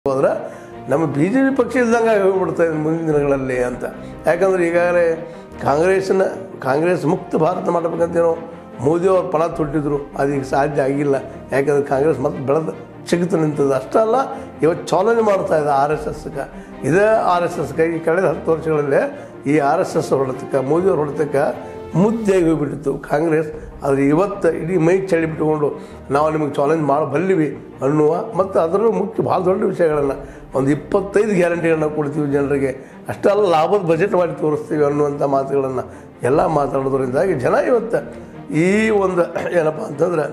ಹೋದ್ರೆ ನಮ್ಮ B J P ಪಕ್ಷ ಇಲ್ದಂಗೆ ಹೋಗ್ಬಿಡ್ತಾ ಇದೆ ಮುಂದಿನ ದಿನಗಳಲ್ಲಿ ಅಂತ ಯಾಕಂದ್ರೆ ಈಗಾಗಲೇ ಕಾಂಗ್ರೆಸ್ನ ಕಾಂಗ್ರೆಸ್ ಮುಕ್ತ ಭಾರತ ಮಾಡಬೇಕಂತೇನೋ ಮೋದಿ ಅವ್ರು ಪಣ ತೊಟ್ಟಿದ್ರು ಅದೀಗ ಸಾಧ್ಯ ಆಗಿಲ್ಲ ಯಾಕಂದ್ರೆ ಕಾಂಗ್ರೆಸ್ ಮತ್ತೆ ಬೆಳೆದು ಚಿಗಿತು ನಿಂತದ್ದು ಅಷ್ಟಲ್ಲ ಇವತ್ತು ಚಾಲೆಂಜ್ ಮಾಡ್ತಾ ಇದೆ ಆರ್ ಎಸ್ ಎಸ್ಗೆ ಇದೇ ಆರ್ ಎಸ್ ಎಸ್ಗೆ ಈ ಕಳೆದ ಹತ್ತು ವರ್ಷಗಳಲ್ಲೇ ಈ ಆರ್ ಎಸ್ ಎಸ್ ಹೊಡೆತಕ್ಕೆ ಮೋದಿ ಅವ್ರ ಹೊಡೆತಕ್ಕೆ ಮುದ್ದೆಯಾಗಿ ಹೋಗ್ಬಿಟ್ಟಿತ್ತು ಕಾಂಗ್ರೆಸ್ ಆದರೆ ಇವತ್ತು ಇಡೀ ಮೈ ಚಳಿ ಬಿಟ್ಟುಕೊಂಡು ನಾವು ನಿಮಗೆ ಚಾಲೆಂಜ್ ಮಾಡಬಲ್ಲಿವಿ ಅನ್ನುವ ಮತ್ತು ಅದರಲ್ಲೂ ಮುಖ್ಯ ಭಾಳ ದೊಡ್ಡ ವಿಷಯಗಳನ್ನು ಒಂದು ಇಪ್ಪತ್ತೈದು ಗ್ಯಾರಂಟಿಗಳನ್ನ ಕೊಡ್ತೀವಿ ಜನರಿಗೆ ಅಷ್ಟೆಲ್ಲ ಲಾಭದ ಬಜೆಟ್ ಮಾಡಿ ತೋರಿಸ್ತೀವಿ ಅನ್ನುವಂಥ ಮಾತುಗಳನ್ನು ಎಲ್ಲ ಮಾತಾಡೋದ್ರಿಂದಾಗಿ ಜನ ಇವತ್ತು ಈ ಒಂದು ಏನಪ್ಪ ಅಂತಂದ್ರೆ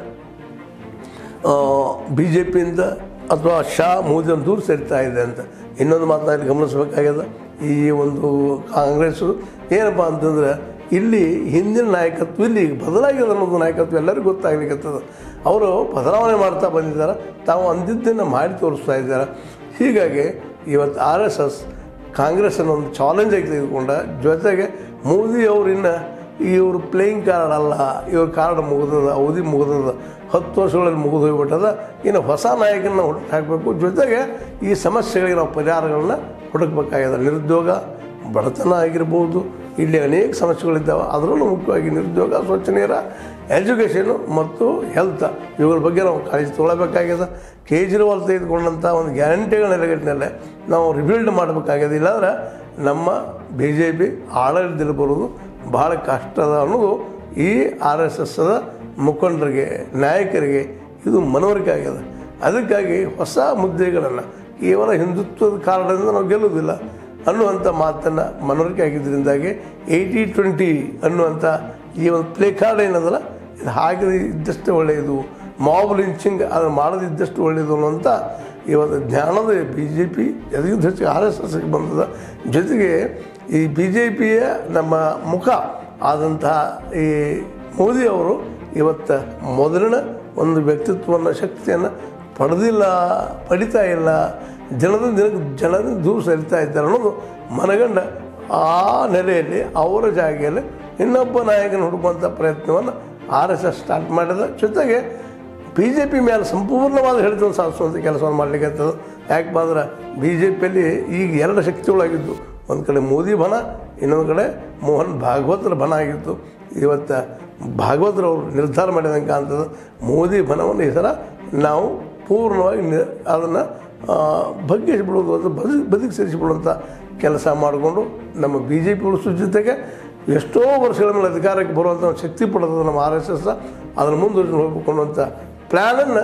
ಬಿ ಜೆ ಪಿಯಿಂದ ಅಥವಾ ಶಾ ಮೋದಿಯನ್ನು ದೂರ ಸರಿತಾ ಇದೆ ಅಂತ ಇನ್ನೊಂದು ಮಾತನಾಡಿ ಗಮನಿಸಬೇಕಾಗ್ಯದ ಈ ಒಂದು ಕಾಂಗ್ರೆಸ್ಸು ಏನಪ್ಪ ಅಂತಂದ್ರೆ ಇಲ್ಲಿ ಹಿಂದಿನ ನಾಯಕತ್ವ ಇಲ್ಲಿ ಬದಲಾಗಿದೆ ಅನ್ನೋದು ನಾಯಕತ್ವ ಎಲ್ಲರಿಗೂ ಗೊತ್ತಾಗ್ಲಿಕ್ಕತ್ತದ ಅವರು ಬದಲಾವಣೆ ಮಾಡ್ತಾ ಬಂದಿದ್ದಾರೆ ತಾವು ಅಂದಿದ್ದನ್ನು ಮಾಡಿ ತೋರಿಸ್ತಾ ಇದ್ದಾರೆ ಹೀಗಾಗಿ ಇವತ್ತು ಆರ್ ಎಸ್ ಎಸ್ ಕಾಂಗ್ರೆಸ್ಸನ್ನು ಒಂದು ಚಾಲೆಂಜಾಗಿ ತೆಗೆದುಕೊಂಡ ಜೊತೆಗೆ ಮೋದಿ ಅವರಿನ್ನ ಇವರು ಪ್ಲೇಯಿಂಗ್ ಕಾರ್ಡ್ ಅಲ್ಲ ಇವ್ರ ಕಾರ್ಡ್ ಮುಗಿದದ ಅವಧಿ ಮುಗಿದದ ಹತ್ತು ವರ್ಷಗಳಲ್ಲಿ ಮುಗಿದು ಹೋಗ್ಬಿಟ್ಟದ ಇನ್ನು ಹೊಸ ನಾಯಕನ ಹುಡುಕಿ ಹಾಕಬೇಕು ಜೊತೆಗೆ ಈ ಸಮಸ್ಯೆಗಳಿಗೆ ನಾವು ಪರಿಹಾರಗಳನ್ನ ಹುಡುಕಬೇಕಾಗಿದೆ ನಿರುದ್ಯೋಗ ಬಡತನ ಆಗಿರ್ಬೋದು ಇಲ್ಲಿ ಅನೇಕ ಸಮಸ್ಯೆಗಳಿದ್ದಾವೆ ಅದರಲ್ಲೂ ಮುಖ್ಯವಾಗಿ ನಿರುದ್ಯೋಗ ಸ್ವಚ್ಛ ನೀರ ಎಜುಕೇಷನು ಮತ್ತು ಹೆಲ್ತ್ ಇವುಗಳ ಬಗ್ಗೆ ನಾವು ಕಾಳಜಿ ತೊಗೊಳ್ಬೇಕಾಗ್ಯದ ಕೇಜ್ರಿವಾಲ್ ತೆಗೆದುಕೊಂಡಂಥ ಒಂದು ಗ್ಯಾರಂಟಿಗಳ ನೆಲೆಗಟ್ಟಿನಲ್ಲೇ ನಾವು ರಿಬಿಲ್ಡ್ ಮಾಡಬೇಕಾಗ್ಯದ ಇಲ್ಲಾಂದ್ರೆ ನಮ್ಮ ಬಿ ಜೆ ಪಿ ಆಡಳಿತದಲ್ಲಿ ಬರೋದು ಭಾಳ ಕಷ್ಟದ ಅನ್ನೋದು ಈ ಆರ್ ಎಸ್ ಎಸ್ದ ಮುಖಂಡರಿಗೆ ನಾಯಕರಿಗೆ ಇದು ಮನವರಿಕೆ ಆಗ್ಯದ ಅದಕ್ಕಾಗಿ ಹೊಸ ಮುದ್ದೆಗಳನ್ನು ಕೇವಲ ಹಿಂದುತ್ವದ ಕಾರಣದಿಂದ ನಾವು ಗೆಲ್ಲುವುದಿಲ್ಲ ಅನ್ನುವಂಥ ಮಾತನ್ನು ಮನವರಿಕೆ ಆಗಿದ್ದರಿಂದಾಗಿ ಏಯ್ಟಿ ಟ್ವೆಂಟಿ ಅನ್ನುವಂಥ ಈ ಒಂದು ಪ್ಲೇ ಕಾರ್ಡ್ ಏನದಲ್ಲ ಇದು ಹಾಕಿದ ಇದ್ದಷ್ಟು ಒಳ್ಳೆಯದು ಮಾಬ್ ಲಿಂಚಿಂಗ್ ಅದನ್ನು ಮಾಡದಿದ್ದಷ್ಟು ಒಳ್ಳೆಯದು ಅನ್ನುವಂಥ ಇವತ್ತು ಜ್ಞಾನದ ಬಿ ಜೆ ಪಿ ಎದಗಿಂತ ಹೆಚ್ಚಿಗೆ ಆರ್ ಎಸ್ ಎಸ್ಗೆ ಬಂದದ ಜೊತೆಗೆ ಈ ಬಿ ಜೆ ಪಿಯ ನಮ್ಮ ಮುಖ ಆದಂತಹ ಈ ಮೋದಿ ಅವರು ಇವತ್ತು ಮೊದಲಿನ ಒಂದು ವ್ಯಕ್ತಿತ್ವವನ್ನು ಶಕ್ತಿಯನ್ನು ಪಡೆದಿಲ್ಲ ಪಡಿತಾ ಇಲ್ಲ ಜನದ ದಿನಕ್ಕೆ ಜನದಿಂದ ದೂರ ಸರಿತಾ ಇದ್ದಾರೆ ಅನ್ನೋದು ಮನಗಂಡ ಆ ನೆಲೆಯಲ್ಲಿ ಅವರ ಜಾಗೆಯಲ್ಲಿ ಇನ್ನೊಬ್ಬ ನಾಯಕನ ಹುಡುಕುವಂಥ ಪ್ರಯತ್ನವನ್ನು ಆರ್ ಎಸ್ ಎಸ್ ಸ್ಟಾರ್ಟ್ ಮಾಡಿದ ಜೊತೆಗೆ ಬಿ ಜೆ ಪಿ ಮೇಲೆ ಸಂಪೂರ್ಣವಾದ ಹಿಡಿತವನ್ನು ಸಾಧಿಸುವಂಥ ಕೆಲಸವನ್ನು ಮಾಡಲಿಕ್ಕೆ ಯಾಕಪ್ಪ ಅಂದ್ರೆ ಬಿ ಜೆ ಪಿಯಲ್ಲಿ ಈಗ ಎರಡು ಶಕ್ತಿಗಳಾಗಿದ್ದು ಒಂದು ಕಡೆ ಮೋದಿ ಬಣ ಇನ್ನೊಂದು ಕಡೆ ಮೋಹನ್ ಭಾಗವತರ ಬಣ ಆಗಿತ್ತು ಇವತ್ತು ಭಾಗವತರವರು ನಿರ್ಧಾರ ಮಾಡಿದಂಗೆ ಕಾಣ್ತದೆ ಮೋದಿ ಬಣವನ್ನು ಈ ಸಲ ನಾವು ಪೂರ್ಣವಾಗಿ ನಿ ಅದನ್ನು ಬಗ್ಗಿಸಿಬಿಡೋದು ಅದು ಬದು ಬದುಕಿ ಸೇರಿಸಿಬಿಡುವಂಥ ಕೆಲಸ ಮಾಡಿಕೊಂಡು ನಮ್ಮ ಬಿ ಜೆ ಪಿ ಉಳಿಸೋ ಜೊತೆಗೆ ಎಷ್ಟೋ ವರ್ಷಗಳ ಮೇಲೆ ಅಧಿಕಾರಕ್ಕೆ ಬರುವಂಥ ಒಂದು ಶಕ್ತಿ ಪಡೆದ ನಮ್ಮ ಆರ್ ಎಸ್ ಎಸ್ ಅದನ್ನು ಮುಂದುವರಿಸಿ ಹೋಗ್ಬೇಕು ಅನ್ನುವಂಥ ಪ್ಲ್ಯಾನನ್ನು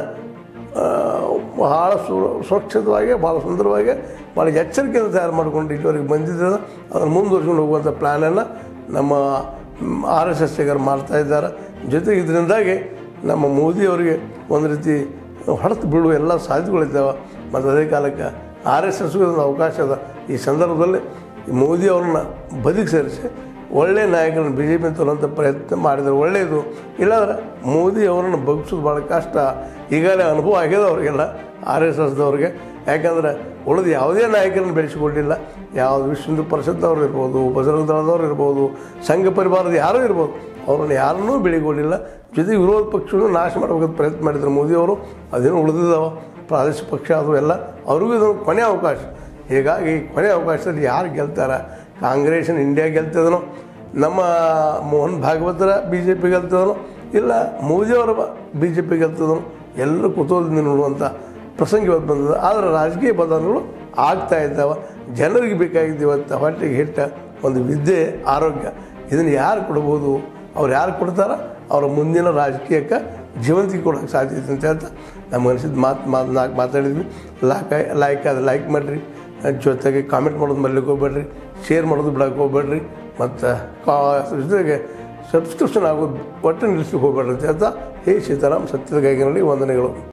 ಭಾಳ ಸು ಸುರಕ್ಷಿತವಾಗಿ ಭಾಳ ಸುಂದರವಾಗಿ ಭಾಳ ಎಚ್ಚರಿಕೆಯಿಂದ ತಯಾರು ಮಾಡ್ಕೊಂಡು ಇಲ್ಲಿವರೆಗೆ ಬಂದಿದ್ದ ಅದನ್ನು ಮುಂದುವರ್ಸ್ಕೊಂಡು ಹೋಗುವಂಥ ಪ್ಲ್ಯಾನನ್ನು ನಮ್ಮ ಆರ್ ಎಸ್ ಎಸ್ ಮಾಡ್ತಾ ಇದ್ದಾರೆ ಜೊತೆಗೆ ಇದರಿಂದಾಗಿ ನಮ್ಮ ಮೋದಿಯವರಿಗೆ ಒಂದು ರೀತಿ ಹೊಡೆತು ಬೀಳುವ ಎಲ್ಲ ಸಾಧ್ಯತೆಗಳಿದ್ದಾವೆ ಮತ್ತು ಅದೇ ಕಾಲಕ್ಕೆ ಆರ್ ಎಸ್ ಎಸ್ಗೂ ಒಂದು ಅವಕಾಶ ಅದ ಈ ಸಂದರ್ಭದಲ್ಲಿ ಮೋದಿ ಅವ್ರನ್ನ ಬದುಕಿ ಸೇರಿಸಿ ಒಳ್ಳೆಯ ನಾಯಕರನ್ನು ಬಿ ಜೆ ಪಿ ತರುವಂಥ ಪ್ರಯತ್ನ ಮಾಡಿದರೆ ಒಳ್ಳೆಯದು ಇಲ್ಲಾಂದ್ರೆ ಮೋದಿ ಅವರನ್ನು ಬಗ್ಸೋದು ಭಾಳ ಕಷ್ಟ ಈಗಾಗಲೇ ಅನುಭವ ಆಗ್ಯದ ಅವರಿಗೆಲ್ಲ ಆರ್ ಎಸ್ ಎಸ್ದವ್ರಿಗೆ ಯಾಕಂದ್ರೆ ಉಳಿದು ಯಾವುದೇ ನಾಯಕರನ್ನು ಬೆಳೆಸಿಕೊಂಡಿಲ್ಲ ಯಾವುದು ವಿಶ್ವ ಹಿಂದೂ ಪರಿಷತ್ದವ್ರು ಇರ್ಬೋದು ಬಜರಂಗ ದಳದವ್ರು ಇರ್ಬೋದು ಸಂಘ ಪರಿವಾರದ ಯಾರೂ ಇರ್ಬೋದು ಅವ್ರನ್ನ ಯಾರನ್ನೂ ಬೆಳೆಗೊಳ್ಳಿಲ್ಲ ಜೊತೆಗೆ ವಿರೋಧ ಪಕ್ಷವನ್ನು ನಾಶ ಮಾಡಬೇಕಂತ ಪ್ರಯತ್ನ ಮಾಡಿದ್ರು ಮೋದಿಯವರು ಅದೇನು ಉಳಿದಿದ್ದಾವೆ ಪ್ರಾದೇಶಿಕ ಪಕ್ಷ ಅದು ಎಲ್ಲ ಅವ್ರಿಗೂ ಇದೊಂದು ಕೊನೆ ಅವಕಾಶ ಹೀಗಾಗಿ ಕೊನೆ ಅವಕಾಶದಲ್ಲಿ ಯಾರು ಗೆಲ್ತಾರೆ ಕಾಂಗ್ರೆಸ್ನ ಇಂಡಿಯಾ ಗೆಲ್ತಿದನೋ ನಮ್ಮ ಮೋಹನ್ ಭಾಗವತರ ಬಿ ಜೆ ಪಿ ಗೆಲ್ತಿದನೋ ಇಲ್ಲ ಮೋದಿಯವರ ಬಿ ಜೆ ಪಿ ಗೆಲ್ತಿದನೋ ಎಲ್ಲರೂ ಕುತೂಹಲದಿಂದ ನೋಡುವಂಥ ಪ್ರಸಂಗ ಇವತ್ತು ಬಂದದ ಆದರೆ ರಾಜಕೀಯ ಬದಲಾವಣೆಗಳು ಆಗ್ತಾ ಇದ್ದಾವೆ ಜನರಿಗೆ ಬೇಕಾಗಿದ್ದು ಇವತ್ತು ಹೊಟ್ಟೆಗೆ ಹಿಟ್ಟ ಒಂದು ವಿದ್ಯೆ ಆರೋಗ್ಯ ಇದನ್ನು ಯಾರು ಕೊಡ್ಬೋದು ಅವ್ರು ಯಾರು ಕೊಡ್ತಾರ ಅವರ ಮುಂದಿನ ರಾಜಕೀಯಕ್ಕೆ ಜೀವಂತಿಕೆ ಕೊಡೋಕ್ಕೆ ಸಾಧ್ಯತೆ ಅಂತ ಹೇಳ್ತಾ ನಮ್ಗೆ ಅನಿಸಿದ ಮಾತು ಮಾತು ನಾಲ್ಕು ಮಾತಾಡಿದ್ವಿ ಲಾಕ್ ಲೈಕ್ ಅದು ಲೈಕ್ ಮಾಡಿರಿ ಜೊತೆಗೆ ಕಾಮೆಂಟ್ ಮಾಡೋದು ಮರ್ಲಿಕ್ಕೆ ಹೋಗ್ಬೇಡ್ರಿ ಶೇರ್ ಮಾಡೋದು ಬಿಡೋಕೆ ಹೋಗ್ಬೇಡ್ರಿ ಮತ್ತು ಕಾ ಜೊತೆಗೆ ಸಬ್ಸ್ಕ್ರಿಪ್ಷನ್ ಆಗೋದು ಒಟ್ಟು ನಿಲ್ಲಿಸ್ಲಿಕ್ಕೆ ಹೋಗ್ಬೇಡ್ರಿ ಅಂತ ಹೇಳ್ತಾ ಹೇ ಸೀತಾರಾಮ್ ಸತ್ಯದ ಕೈಗಿನಲ್ಲಿ ವಂದನೆಗಳು